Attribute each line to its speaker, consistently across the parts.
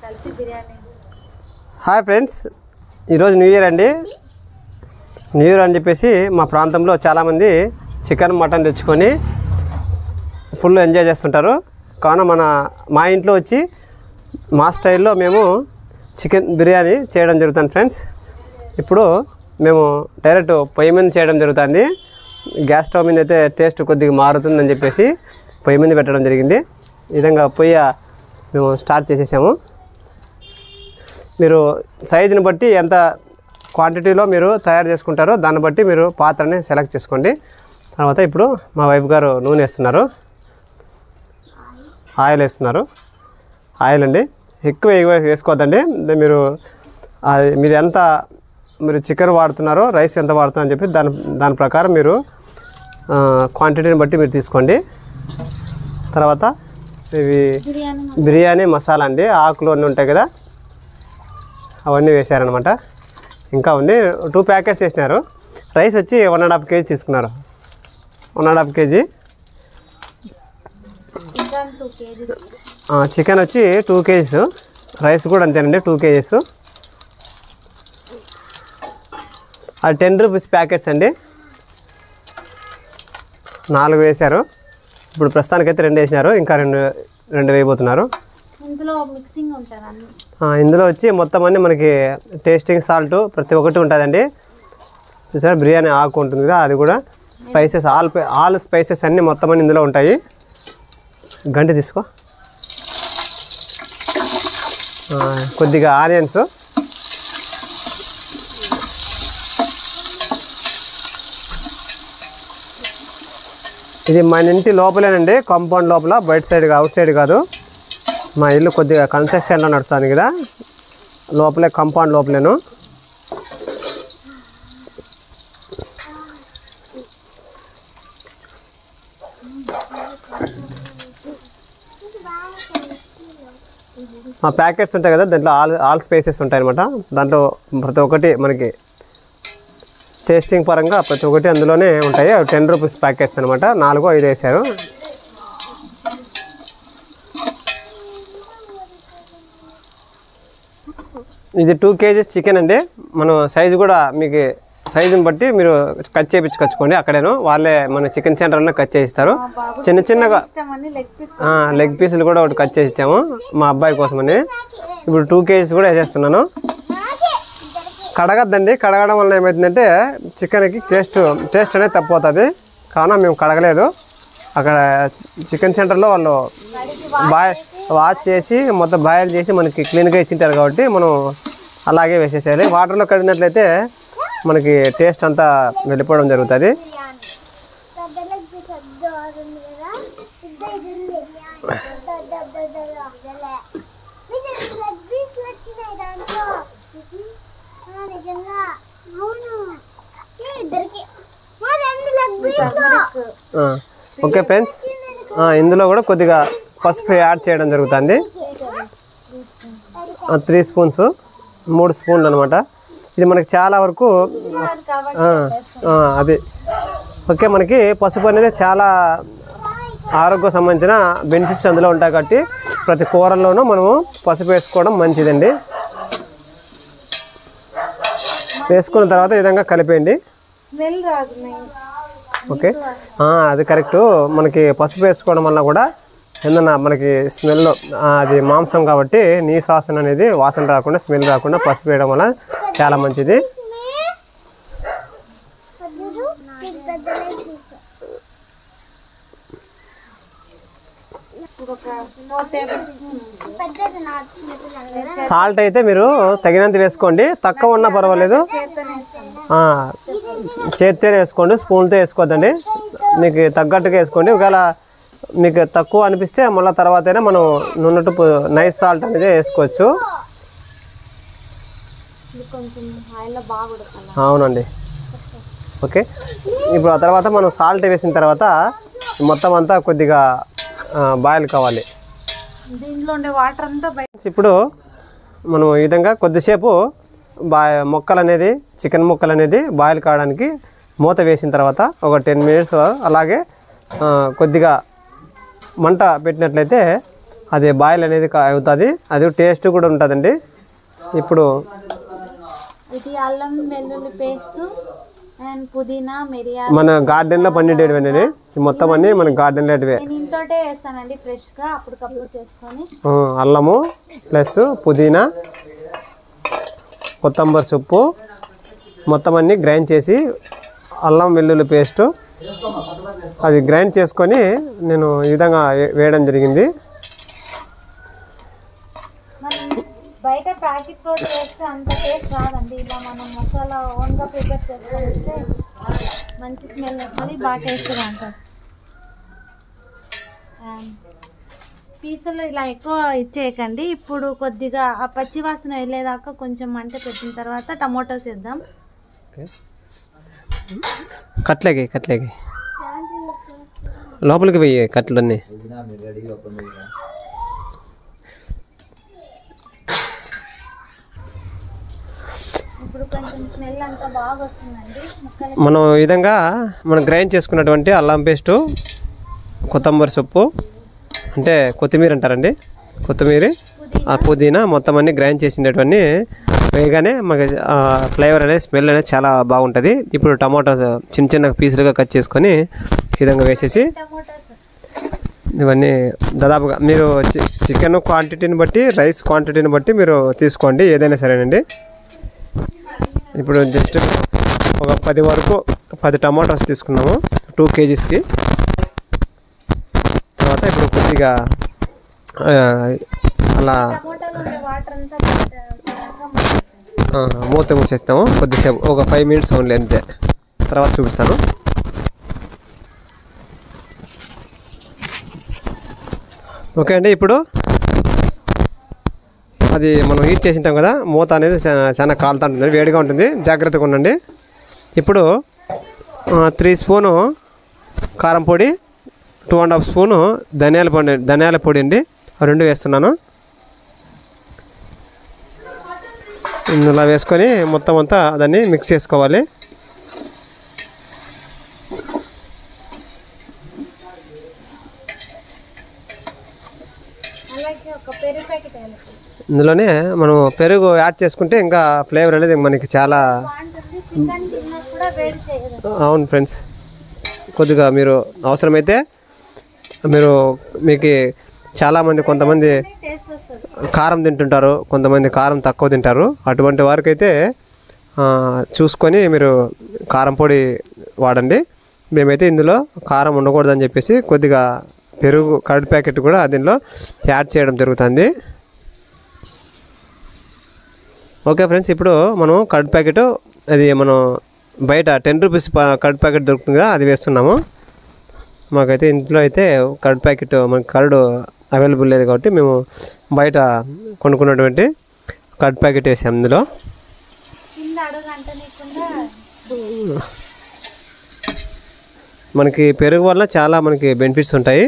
Speaker 1: కలిసి biryani
Speaker 2: hi friends ఈరోజు new year అండి న్యూ ఇయర్ అని చెప్పేసి మా ప్రాంతంలో చాలామంది చికెన్ మటన్ తెచ్చుకొని ఫుల్ ఎంజాయ్ చేస్తుంటారు కావున మన మా ఇంట్లో వచ్చి మా స్టైల్లో మేము చికెన్ బిర్యానీ చేయడం జరుగుతుంది ఫ్రెండ్స్ ఇప్పుడు మేము డైరెక్ట్ పొయ్యి మీద చేయడం జరుగుతుంది గ్యాస్ స్టవ్ మీద అయితే టేస్ట్ కొద్దిగా మారుతుందని చెప్పేసి పొయ్యి మీద పెట్టడం జరిగింది ఈ విధంగా పొయ్యి మేము స్టార్ట్ చేసేసాము మీరు సైజుని బట్టి ఎంత క్వాంటిటీలో మీరు తయారు చేసుకుంటారో దాన్ని బట్టి మీరు పాత్రని సెలెక్ట్ చేసుకోండి తర్వాత ఇప్పుడు మా వైఫ్ గారు నూనె వేస్తున్నారు ఆయిల్ వేస్తున్నారు ఆయిల్ అండి ఎక్కువ ఎక్కువ వేసుకోవద్దండి అంటే మీరు అది మీరు ఎంత మీరు చికెన్ వాడుతున్నారో రైస్ ఎంత వాడుతున్నారో అని చెప్పి దాని దాని ప్రకారం మీరు ఆ, క్వాంటిటీని బట్టి మీరు తీసుకోండి తర్వాత ఇవి
Speaker 1: బిర్యానీ
Speaker 2: బిర్యానీ మసాలా అండి ఆకులు అన్నీ ఉంటాయి కదా అవన్నీ వేసారనమాట ఇంకా ఉంది టూ ప్యాకెట్స్ వేసినారు రైస్ వచ్చి వన్ అండ్ హాఫ్ కేజీ తీసుకున్నారు one and half KG
Speaker 1: chicken two KGs
Speaker 2: chicken వచ్చి టూ కేజీస్ రైస్ కూడా అంతేనండి టూ కేజీస్ అది టెన్ రూపీస్ ప్యాకెట్స్ అండి నాలుగు వేశారు ఇప్పుడు ప్రస్తుతానికైతే రెండు వేసినారు ఇంకా రెండు రెండు వేయబోతున్నారు
Speaker 1: ఇందులో మిక్సింగ్ ఉంటుంది అన్ని
Speaker 2: ఆ, ఇందులో వచ్చి మొత్తం అన్ని మనకి టేస్టింగ్ సాల్ట్ ప్రతి ఒక్కటి ఉంటుందండి చూసారు బిర్యానీ ఆకు ఉంటుంది కదా అది కూడా స్పైసెస్ ఆల్ పై- ఆల్ స్పైసెస్ అన్నీ మొత్తం అన్ని ఇందులో ఉంటాయి గంటి తీసుకో ఆ, కొద్దిగా ఆనియన్స్ ఇది మన ఇంటి లోపలేనండి కాంపౌండ్ లోపల బయట సైడ్ అవుట్ సైడ్ కాదు మా ఇల్లు కొద్దిగా కన్స్ట్రక్షన్లో నడుస్తాను కదా లోపలే కాంపౌండ్ లోపలేను మా ప్యాకెట్స్ ఉంటాయి కదా దాంట్లో ఆల్ ఆల్ స్పైసెస్ ఉంటాయి అనమాట దాంట్లో ప్రతి ఒక్కటి మనకి టేస్టింగ్ పరంగా ప్రతి ఒక్కటి అందులోనే ఉంటాయి అవి టెన్ రూపీస్ ప్యాకెట్స్ అనమాట నాలుగు ఐదు వేసారు ఇది టూ కేజీస్ చికెన్ అండి మనం సైజు కూడా మీకు సైజుని బట్టి మీరు కట్ చేయించుకొచ్చుకోండి అక్కడేను వాళ్ళే మన చికెన్ సెంటర్లో కట్ చేయిస్తారు చిన్న చిన్నగా
Speaker 1: ఇష్టం అని లెగ్ పీస్
Speaker 2: ఆ, లెగ్ పీసులు కూడా ఒకటి కట్ చేసి ఇచ్చాము మా అబ్బాయి కోసమని ఇప్పుడు టూ కేజీస్ కూడా వేసేస్తున్నాను కడగద్దండి కడగడం వల్ల ఏమవుతుందంటే చికెన్కి టేస్ట్ టేస్ట్ అనేది తప్పిపోతుంది కావున మేము కడగలేదు అక్కడ చికెన్ సెంటర్లో వాళ్ళు బాయ్ వాష్ చేసి మొత్తం బాయిల్ చేసి మనకి క్లీన్గా ఇచ్చింటారు కాబట్టి మనం అలాగే వేసేసేయాలి వాటర్లో కడిగినట్లయితే మనకి టేస్ట్ అంతా వెళ్ళిపోవడం జరుగుతుంది ఆ, ఓకే ఫ్రెండ్స్ ఆ, ఇందులో కూడా కొద్దిగా పసుపు యాడ్ చేయడం జరుగుతుంది త్రీ స్పూన్స్ మూడు స్పూన్లు అనమాట ఇది మనకి చాలా వరకు
Speaker 1: కాబట్టి
Speaker 2: ఆ, ఆ, అది ఓకే మనకి పసుపు అనేది చాలా ఆరోగ్య సంబంధించిన బెనిఫిట్స్ అందులో ఉంటాయి కాబట్టి ప్రతి కూరల్లోనూ మనము పసుపు వేసుకోవడం మంచిదండి వేసుకున్న తర్వాత ఈ విధంగా కలిపేయండి
Speaker 1: స్మెల్ రాదు మెయిన్
Speaker 2: ఓకే ఆ, అది కరెక్ట్ మనకి పసుపు వేసుకోవడం వల్ల కూడా ఏదన్నా మనకి స్మెల్ అది మాంసం కాబట్టి నీ వాసన అనేది వాసన రాకుండా స్మెల్ రాకుండా పసుపు వేయడం వల్ల చాలా మంచిది
Speaker 1: ఒక ఫోర్ టేబుల్ స్పూన్
Speaker 2: సాల్ట్ అయితే మీరు తగినంత వేసుకోండి తక్కువ ఉన్నా పర్వాలేదు
Speaker 1: చేత్తోనే వేస్తాను
Speaker 2: ఆ, చేతితో వేసుకోండి స్పూన్తో వేసుకోవద్దండి మీకు తగ్గట్టుగా వేసుకోండి ఒకవేళ మీకు తక్కువ అనిపిస్తే మళ్ళీ తర్వాత అయినా మనం నున్నట్టు నైస్ సాల్ట్ అనేది వేసుకోవచ్చు
Speaker 1: ఇది కొంచెం ఆయిల్లో బాగా ఉడకాలి
Speaker 2: అవునండి ఓకే ఇప్పుడు ఆ తర్వాత మనం సాల్ట్ వేసిన తర్వాత మొత్తం అంతా కొద్దిగా బాయిల్ కావాలి
Speaker 1: దీంట్లో ఉండే వాటర్ అంతా బయట
Speaker 2: ఇప్పుడు మనం ఈ విధంగా కొద్దిసేపు బా మొక్కలు అనేది చికెన్ ముక్కలు అనేది బాయిల్ కావడానికి మూత వేసిన తర్వాత ఒక టెన్ మినిట్స్ అలాగే ఆ, కొద్దిగా మంట పెట్టినట్లయితే అది బాయిల్ అనేది కా- అవుతుంది అది టేస్ట్ కూడా ఉంటుందండి ఇప్పుడు
Speaker 1: ఇది అల్లం వెల్లుల్లి పేస్ట్ అండ్ పుదీనా మిరియా
Speaker 2: మన గార్డెన్లో పండిండేటివి మొత్తం అన్నీ మన గార్డెన్లో
Speaker 1: నేను ఇంట్లోనే వేస్తానండి ఫ్రెష్గా అప్పటికప్పుడు చేసుకొని
Speaker 2: ఆ, అల్లము ప్లస్ పుదీనా కొత్తంబరి సొప్పు మొత్తం అన్నీ గ్రైండ్ చేసి అల్లం వెల్లుల్లి పేస్టు అది గ్రైండ్ చేసుకొని నేను ఈ విధంగా వే- వేయడం జరిగింది
Speaker 1: మనం బయట ప్యాకెట్ రోడ్ వేస్తే అంత టేస్ట్ రాదండి ఇలా మనం మసాలా ఓన్గా ప్రిపేర్ చేసుకుంటే మంచి స్మెల్ వస్తుంది బాగా టేస్ట్గా ఉంటుంది పీసులు ఇలా ఎక్కువ ఇచ్చేయకండి ఇప్పుడు కొద్దిగా ఆ పచ్చి వాసన వెళ్ళేదాకా కొంచెం మంట పెట్టిన తర్వాత టమోటాస్ వేద్దాం
Speaker 2: కట్లేకి కట్లేకి లోపలికి పోయి కట్లన్నీ
Speaker 1: ఇప్పుడు కొంచెం స్మెల్ అంతా బాగా వస్తుందండి ముక్కలు
Speaker 2: మనం ఈ విధంగా మనం గ్రైండ్ చేసుకున్నటువంటి అల్లం పేస్టు కొత్తంబరి సొప్పు అంటే కొత్తిమీర అంటారండి కొత్తిమీర ఆ పుదీనా మొత్తం అన్ని గ్రైండ్ చేసినటువంటి వేయగానే మనకి ఫ్లేవర్ అనేది స్మెల్ అనేది చాలా బాగుంటుంది ఇప్పుడు టమాటో చిన్న చిన్న పీసులుగా కట్ చేసుకొని ఈ విధంగా వేసేసి
Speaker 1: టమోటాస్
Speaker 2: ఇవన్నీ దాదాపుగా మీరు చి- చికెన్ క్వాంటిటీని బట్టి రైస్ క్వాంటిటీని బట్టి మీరు తీసుకోండి ఏదైనా సరేనండి ఇప్పుడు జస్ట్ ఒక పది వరకు పది టమాటోస్ తీసుకున్నాము టూ కేజీస్కి తర్వాత ఇప్పుడు కొద్దిగా ఆ, అలా
Speaker 1: టమోటాలు ఉండే వాటర్ అంతా బయట చల్లగా
Speaker 2: ఆ, మూత మూసేస్తాము కొద్దిసేపు ఒక ఫైవ్ మినిట్స్ ఓన్లీ అంతే తర్వాత చూపిస్తాను ఓకే అండి ఇప్పుడు అది మనం హీట్ చేసింటాం కదా మూత అనేది చా- చాలా కాలుతా ఉంటుంది వేడిగా ఉంటుంది జాగ్రత్తగా ఉండండి ఇప్పుడు త్రీ స్పూను కారం పొడి టూ అండ్ హాఫ్ స్పూను ధనియాల పొడి ధనియాల పొడి అండి ఆ రెండు వేస్తున్నాను ఇందులో వేసుకొని మొత్తం అంతా దాన్ని మిక్స్ చేసుకోవాలి
Speaker 1: అలాగే ఒక పెరుగు ప్యాకెట్ వేయాలి
Speaker 2: ఇందులోనే మనం పెరుగు యాడ్ చేసుకుంటే ఇంకా ఫ్లేవర్ అనేది మనకి చాలా
Speaker 1: బాగుంటుంది చికెన్ తిన్నా కూడా వేడి చేయదు
Speaker 2: అవును ఫ్రెండ్స్ కొద్దిగా మీరు అవసరమైతే మీరు మీకు చాలామంది కొంతమంది
Speaker 1: టేస్ట్ వస్తుంది
Speaker 2: కారం తింటుంటారు కొంతమంది కారం తక్కువ తింటారు అటువంటి వారికైతే ఆ, చూసుకొని మీరు కారం పొడి వాడండి మేమైతే ఇందులో కారం ఉండకూడదని చెప్పేసి కొద్దిగా పెరుగు కర్డ్ ప్యాకెట్ కూడా దీనిలో యాడ్ చేయడం జరుగుతుంది ఓకే ఫ్రెండ్స్ ఇప్పుడు మనం కర్డ్ ప్యాకెట్ అది మనం బయట టెన్ రూపీస్ కర్డ్ ప్యాకెట్ దొరుకుతుంది కదా అది వేస్తున్నాము మాకైతే ఇంట్లో అయితే కర్డ్ ప్యాకెట్ మనకి కర్డ్ అవైలబుల్ లేదు కాబట్టి మేము బయట కొనుక్కున్నటువంటి కర్డ్ ప్యాకెట్ వేసాం ఇందులో
Speaker 1: కింద అడుగు అంటనీయకుండా
Speaker 2: మనకి పెరుగు వల్ల చాలా మనకి బెనిఫిట్స్ ఉంటాయి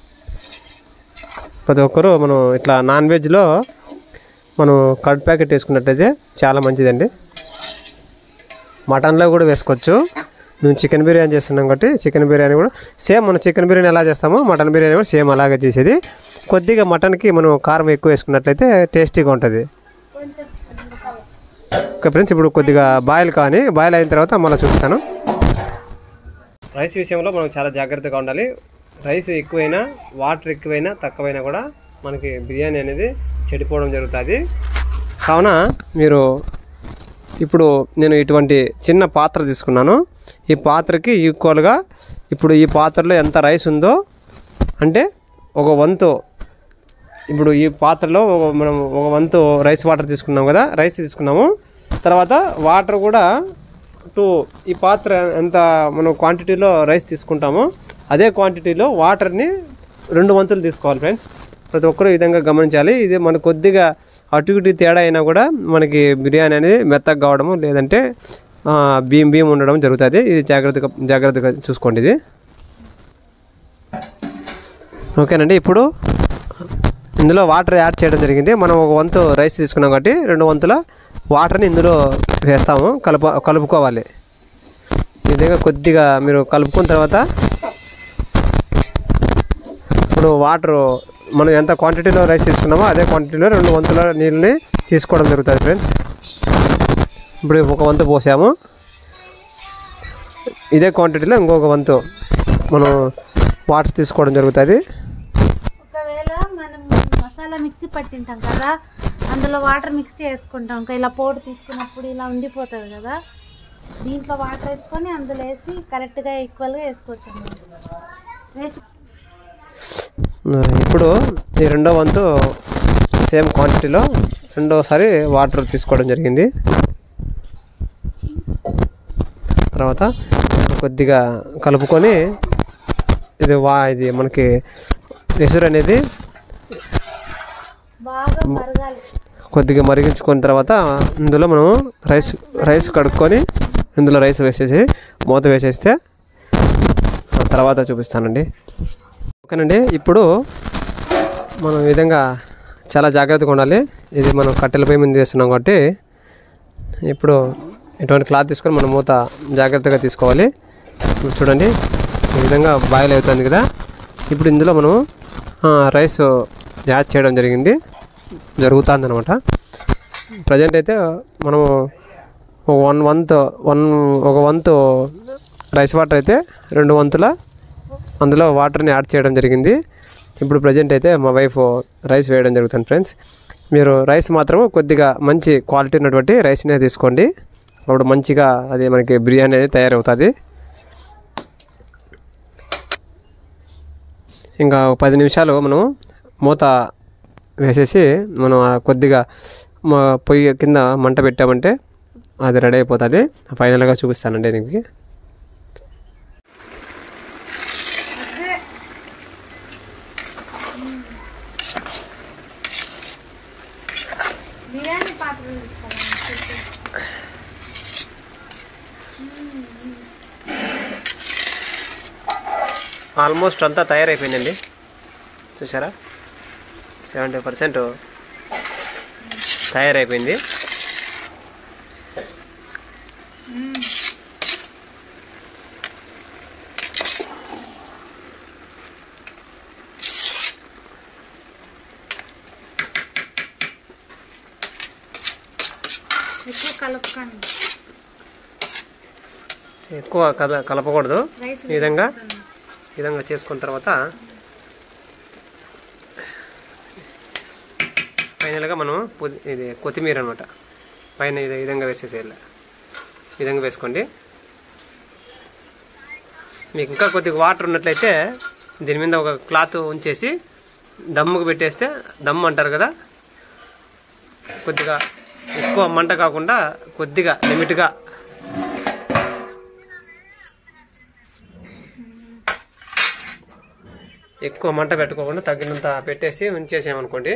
Speaker 2: ప్రతి ఒక్కరూ మనం ఇట్లా నాన్ వెజ్లో మనం కర్డ్ ప్యాకెట్ వేసుకున్నట్టయితే చాలా మంచిదండి మటన్లో కూడా వేసుకోవచ్చు మేము చికెన్ బిర్యానీ చేస్తున్నాం కాబట్టి చికెన్ బిర్యానీ కూడా సేమ్ మనం చికెన్ బిర్యానీ ఎలా చేస్తామో మటన్ బిర్యానీ కూడా సేమ్ అలాగే చేసేది కొద్దిగా మటన్కి మనం కారం ఎక్కువ వేసుకున్నట్లయితే టేస్టీగా ఉంటుంది
Speaker 1: కొంచెం
Speaker 2: ఓకే ఫ్రెండ్స్ ఇప్పుడు కొద్దిగా బాయిల్ కానీ బాయిల్ అయిన తర్వాత మళ్ళీ చూపిస్తాను రైస్ విషయంలో మనం చాలా జాగ్రత్తగా ఉండాలి రైస్ ఎక్కువైనా వాటర్ ఎక్కువైనా తక్కువైనా కూడా మనకి బిర్యానీ అనేది చెడిపోవడం జరుగుతుంది కావున మీరు ఇప్పుడు నేను ఇటువంటి చిన్న పాత్ర తీసుకున్నాను ఈ పాత్రకి ఈక్వల్గా ఇప్పుడు ఈ పాత్రలో ఎంత రైస్ ఉందో అంటే ఒక వంతు ఇప్పుడు ఈ పాత్రలో ఒక మనం ఒక వంతు రైస్ వాటర్ తీసుకున్నాం కదా రైస్ తీసుకున్నాము తర్వాత వాటర్ కూడా టూ ఈ పాత్ర ఎంత మనం క్వాంటిటీలో రైస్ తీసుకుంటామో అదే క్వాంటిటీలో వాటర్ని రెండు వంతులు తీసుకోవాలి ఫ్రెండ్స్ ప్రతి ఒక్కరూ ఈ విధంగా గమనించాలి ఇది మనకు కొద్దిగా అటు ఇటు తేడా అయినా కూడా మనకి బిర్యానీ అనేది మెత్తగా కావడము లేదంటే ఆ, భీమ్ భీమ్ ఉండడం జరుగుతుంది ఇది జాగ్రత్తగా జాగ్రత్తగా చూసుకోండి ఇది ఓకేనండి ఇప్పుడు ఇందులో వాటర్ యాడ్ చేయడం జరిగింది మనం ఒక వంతు రైస్ తీసుకున్నాం కాబట్టి రెండు వంతుల వాటర్ని ఇందులో వేస్తాము కలుపు కలుపుకోవాలి ఈ విధంగా కొద్దిగా మీరు కలుపుకున్న తర్వాత ఇప్పుడు వాటర్ మనం ఎంత క్వాంటిటీలో రైస్ తీసుకున్నామో అదే క్వాంటిటీలో రెండు వంతుల నీళ్ళని తీసుకోవడం జరుగుతుంది ఫ్రెండ్స్ ఇప్పుడు ఒక వంతు పోసాము ఇదే క్వాంటిటీలో ఇంకొక వంతు మనం వాటర్ తీసుకోవడం జరుగుతుంది
Speaker 1: ఒకవేళ మనం మసాలా మిక్సీ పట్టింటాం కదా అందులో వాటర్ మిక్స్ చేసుకుంటాం ఇంకా ఇలా పోటు తీసుకున్నప్పుడు ఇలా ఉండిపోతుంది కదా దీంట్లో వాటర్ వేసుకొని అందులో వేసి కరెక్ట్గా ఈక్వల్గా వేసుకోవచ్చు వేస్ట్
Speaker 2: ఇప్పుడు ఈ రెండో వంతు సేమ్ క్వాంటిటీలో రెండోసారి వాటర్ తీసుకోవడం జరిగింది తర్వాత కొద్దిగా కలుపుకొని ఇది వా ఇది మనకి ఎసురు అనేది
Speaker 1: బాగా మరగాలి
Speaker 2: కొద్దిగా మరిగించుకున్న తర్వాత ఇందులో మనం రైస్ రైస్ కడుక్కొని ఇందులో రైస్ వేసేసి మూత వేసేస్తే ఆ తర్వాత చూపిస్తానండి ఓకేనండి ఇప్పుడు మనం ఈ విధంగా చాలా జాగ్రత్తగా ఉండాలి ఇది మనం కట్టెల పొయ్యి మీద చేస్తున్నాం కాబట్టి ఇప్పుడు ఇటువంటి క్లాత్ తీసుకొని మనం మూత జాగ్రత్తగా తీసుకోవాలి ఇప్పుడు చూడండి ఈ విధంగా బాయిల్ అవుతుంది కదా ఇప్పుడు ఇందులో మనం ఆ, రైస్ యాడ్ చేయడం జరిగింది జరుగుతుంది అనమాట ప్రజెంట్ అయితే మనము ఒక వన్ వంత్ వన్ ఒక వంతు రైస్ వాటర్ అయితే రెండు వంతుల అందులో వాటర్ని యాడ్ చేయడం జరిగింది ఇప్పుడు ప్రజెంట్ అయితే మా వైఫ్ రైస్ వేయడం జరుగుతుంది ఫ్రెండ్స్ మీరు రైస్ మాత్రం కొద్దిగా మంచి క్వాలిటీ ఉన్నటువంటి రైస్నే తీసుకోండి అప్పుడు మంచిగా అది మనకి బిర్యానీ అనేది తయారవుతుంది ఇంకా ఒక పది నిమిషాలు మనం మూత వేసేసి మనం ఆ కొద్దిగా మా పొయ్యి కింద మంట పెట్టామంటే అది రెడీ అయిపోతుంది ఫైనల్గా చూపిస్తానండి దీనికి
Speaker 1: బిర్యానీ పాత్రలు తీసుకోవాలి
Speaker 2: ఆల్మోస్ట్ అంతా తయారైపోయిందండి చూసారా సెవెంటీ పర్సెంట్ తయారైపోయింది
Speaker 1: ఎక్కువ కలుపుకోండి
Speaker 2: ఎక్కువ కల కలపకూడదు
Speaker 1: రైస్
Speaker 2: ఈ విధంగా ఈ విధంగా చేసుకున్న తర్వాత ఫైనల్గా మనం పుది- ఇది కొత్తిమీర అనమాట పైన ఇది ఈ విధంగా వేసేసేయాలి ఈ విధంగా వేసుకోండి మీకు ఇంకా కొద్దిగా వాటర్ ఉన్నట్లయితే దీని మీద ఒక క్లాత్ ఉంచేసి దమ్ముకు పెట్టేస్తే దమ్ అంటారు కదా కొద్దిగా ఎక్కువ మంట కాకుండా కొద్దిగా లిమిట్గా ఎక్కువ మంట పెట్టుకోకుండా తగినంత పెట్టేసి ఉంచేసామనుకోండి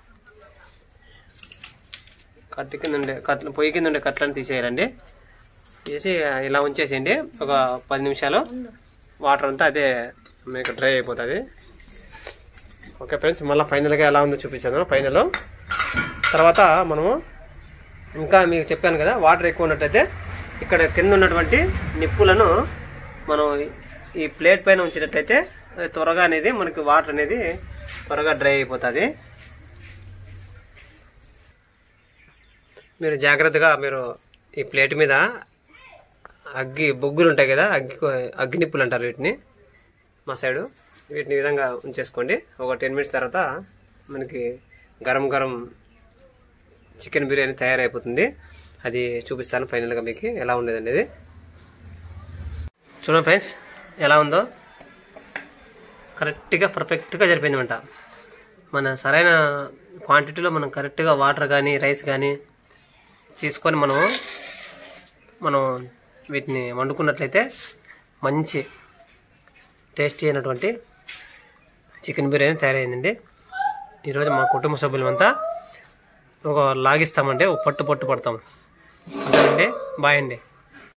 Speaker 2: కట్టు కింద ఉండే కట్లు పొయ్యి కింద ఉండే కట్లను తీసేయాలండి తీసి ఇలా ఉంచేసేయండి ఒక పది నిమిషాలు వాటర్ అంతా అదే మీకు డ్రై అయిపోతుంది ఓకే ఫ్రెండ్స్ మళ్ళీ ఫైనల్గా ఎలా ఉందో చూపిస్తాను ఫైనల్ తర్వాత మనము ఇంకా మీకు చెప్పాను కదా వాటర్ ఎక్కువ ఉన్నట్టయితే ఇక్కడ కింద ఉన్నటువంటి నిప్పులను మనం ఈ ప్లేట్ పైన ఉంచినట్లయితే అది త్వరగా అనేది మనకి వాటర్ అనేది త్వరగా డ్రై అయిపోతుంది మీరు జాగ్రత్తగా మీరు ఈ ప్లేట్ మీద అగ్గి బొగ్గులు ఉంటాయి కదా అగ్గి అగ్గి నిప్పులు అంటారు వీటిని మా సైడు వీటిని ఈ విధంగా ఉంచేసుకోండి ఒక టెన్ మినిట్స్ తర్వాత మనకి గరం గరం చికెన్ బిర్యానీ తయారైపోతుంది అది చూపిస్తాను ఫైనల్గా మీకు ఎలా ఉండేది అనేది చూడండి ఫ్రెండ్స్ ఎలా ఉందో కరెక్ట్గా పర్ఫెక్ట్గా జరిపోయిందన్నమాట మన సరైన క్వాంటిటీలో మనం కరెక్ట్గా వాటర్ కానీ రైస్ కానీ తీసుకొని మనం మనం వీటిని వండుకున్నట్లయితే మంచి టేస్టీ అయినటువంటి చికెన్ బిర్యానీ తయారైందండి ఈరోజు మా కుటుంబ సభ్యులమంతా ఒక లాగిస్తామంటే ఒక పట్టు పట్టు పడతాం ఓకేనండి బాయ్ అండి